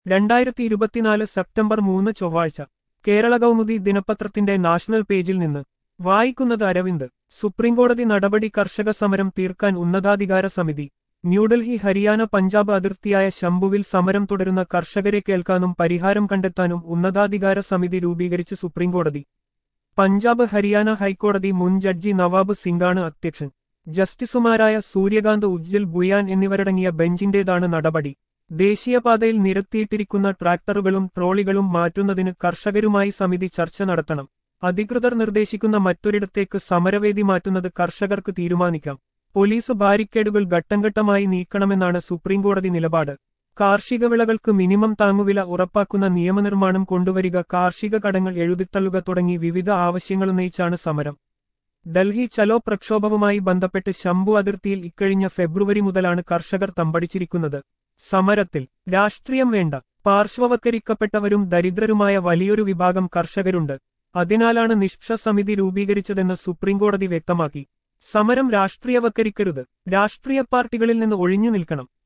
രണ്ടായിരത്തി ഇരുപത്തിനാല് സെപ്റ്റംബർ മൂന്ന് ചൊവ്വാഴ്ച കേരള കൗമുദി ദിനപത്രത്തിന്റെ നാഷണൽ പേജിൽ നിന്ന് വായിക്കുന്നത് അരവിന്ദ് സുപ്രീംകോടതി നടപടി കർഷക സമരം തീർക്കാൻ ഉന്നതാധികാര സമിതി ന്യൂഡൽഹി ഹരിയാന പഞ്ചാബ് അതിർത്തിയായ ശംഭുവിൽ സമരം തുടരുന്ന കർഷകരെ കേൾക്കാനും പരിഹാരം കണ്ടെത്താനും ഉന്നതാധികാര സമിതി രൂപീകരിച്ച് സുപ്രീംകോടതി പഞ്ചാബ് ഹരിയാന ഹൈക്കോടതി മുൻ ജഡ്ജി നവാബ് സിംഗാണ് അധ്യക്ഷൻ ജസ്റ്റിസുമാരായ സൂര്യകാന്ത് ഉജ്ജൽ ബുയാൻ എന്നിവരടങ്ങിയ ബെഞ്ചിന്റേതാണ് നടപടി ദേശീയപാതയിൽ നിരത്തിയിട്ടിരിക്കുന്ന ട്രാക്ടറുകളും ട്രോളികളും മാറ്റുന്നതിന് കർഷകരുമായി സമിതി ചർച്ച നടത്തണം അധികൃതർ നിർദ്ദേശിക്കുന്ന മറ്റൊരിടത്തേക്ക് സമരവേദി മാറ്റുന്നത് കർഷകർക്ക് തീരുമാനിക്കാം പോലീസ് ബാരിക്കേഡുകൾ ഘട്ടംഘട്ടമായി നീക്കണമെന്നാണ് സുപ്രീംകോടതി നിലപാട് കാർഷിക വിളകൾക്ക് മിനിമം താങ്ങുവില ഉറപ്പാക്കുന്ന നിയമനിർമ്മാണം കൊണ്ടുവരിക കാർഷിക കടങ്ങൾ എഴുതിത്തള്ളുക തുടങ്ങി വിവിധ ആവശ്യങ്ങളുന്നയിച്ചാണ് സമരം ഡൽഹി ചലോ പ്രക്ഷോഭവുമായി ബന്ധപ്പെട്ട് ശംഭു അതിർത്തിയിൽ ഇക്കഴിഞ്ഞ ഫെബ്രുവരി മുതലാണ് കർഷകർ തമ്പടിച്ചിരിക്കുന്നത് സമരത്തിൽ രാഷ്ട്രീയം വേണ്ട പാർശ്വവത്കരിക്കപ്പെട്ടവരും ദരിദ്രരുമായ വലിയൊരു വിഭാഗം കർഷകരുണ്ട് അതിനാലാണ് നിഷ്പക്ഷ സമിതി രൂപീകരിച്ചതെന്ന് സുപ്രീംകോടതി വ്യക്തമാക്കി സമരം രാഷ്ട്രീയവത്കരിക്കരുത് രാഷ്ട്രീയ പാർട്ടികളിൽ നിന്ന് ഒഴിഞ്ഞു നിൽക്കണം